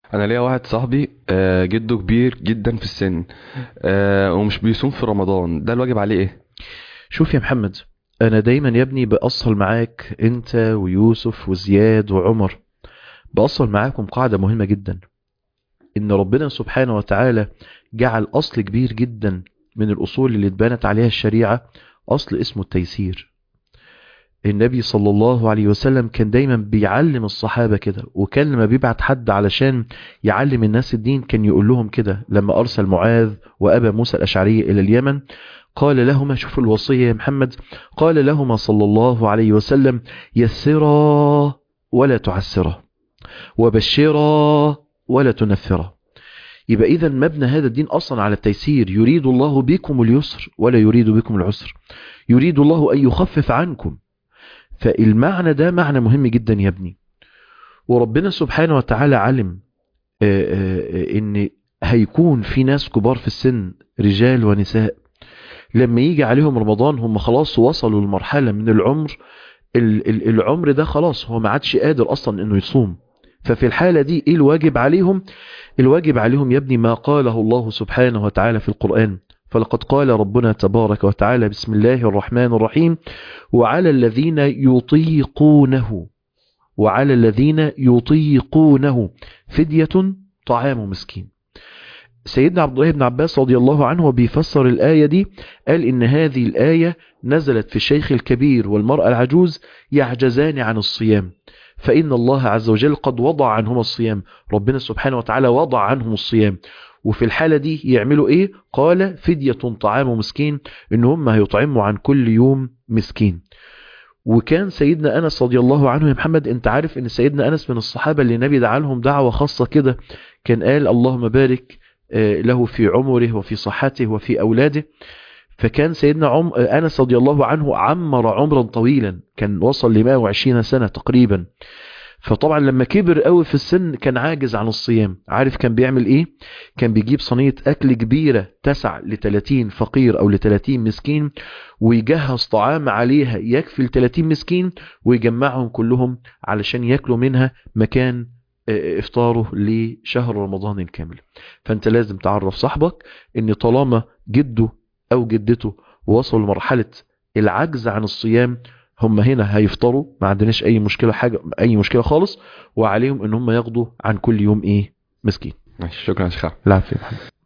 انا ليا واحد صاحبي آه، جده كبير جدا في السن آه، ومش بيصوم في رمضان ده الواجب عليه ايه شوف يا محمد انا دايما يا ابني بأصل معاك انت ويوسف وزياد وعمر بأصل معاكم قاعدة مهمة جدا ان ربنا سبحانه وتعالى جعل اصل كبير جدا من الاصول اللي اتبنت عليها الشريعة اصل اسمه التيسير النبي صلى الله عليه وسلم كان دايما بيعلم الصحابة كده وكان لما بيبعت حد علشان يعلم الناس الدين كان يقول لهم كده لما أرسل معاذ وأبا موسى الأشعري إلى اليمن قال لهما شوفوا الوصية يا محمد قال لهما صلى الله عليه وسلم يسرا ولا تعسرا وبشرا ولا تنفرا يبقى إذا مبنى هذا الدين أصلا على التيسير يريد الله بكم اليسر ولا يريد بكم العسر يريد الله أن يخفف عنكم فالمعنى ده معنى مهم جدا يا ابني وربنا سبحانه وتعالى علم آه، آه، ان هيكون في ناس كبار في السن رجال ونساء لما يجي عليهم رمضان هم خلاص وصلوا لمرحلة من العمر ال- ال- العمر ده خلاص هو ما عادش قادر اصلا انه يصوم ففي الحالة دي ايه الواجب عليهم الواجب عليهم يا ابني ما قاله الله سبحانه وتعالى في القرآن فلقد قال ربنا تبارك وتعالى بسم الله الرحمن الرحيم وعلى الذين يطيقونه وعلى الذين يطيقونه فدية طعام مسكين سيدنا عبد الله بن عباس رضي الله عنه بيفسر الآية دي قال إن هذه الآية نزلت في الشيخ الكبير والمرأة العجوز يعجزان عن الصيام فإن الله عز وجل قد وضع عنهما الصيام ربنا سبحانه وتعالى وضع عنهم الصيام وفي الحالة دي يعملوا ايه قال فدية طعام مسكين ان هم هيطعموا عن كل يوم مسكين وكان سيدنا انس رضي الله عنه يا محمد انت عارف ان سيدنا انس من الصحابة اللي النبي دعا لهم دعوة خاصة كده كان قال اللهم بارك آه، له في عمره وفي صحته وفي اولاده فكان سيدنا عم... آه، انس رضي الله عنه عمر عمرا طويلا كان وصل ل 120 سنة تقريبا فطبعا لما كبر قوي في السن كان عاجز عن الصيام عارف كان بيعمل ايه كان بيجيب صينية اكل كبيرة تسع ل 30 فقير او ل 30 مسكين ويجهز طعام عليها يكفي ل 30 مسكين ويجمعهم كلهم علشان ياكلوا منها مكان آه، افطاره لشهر رمضان الكامل فانت لازم تعرف صاحبك ان طالما جده او جدته وصلوا لمرحلة العجز عن الصيام هم هنا هيفطروا ما عندناش اي مشكلة حاجة اي مشكلة خالص وعليهم ان هم ياخدوا عن كل يوم ايه مسكين ماشي شكرا يا شيخ العافية يا محمد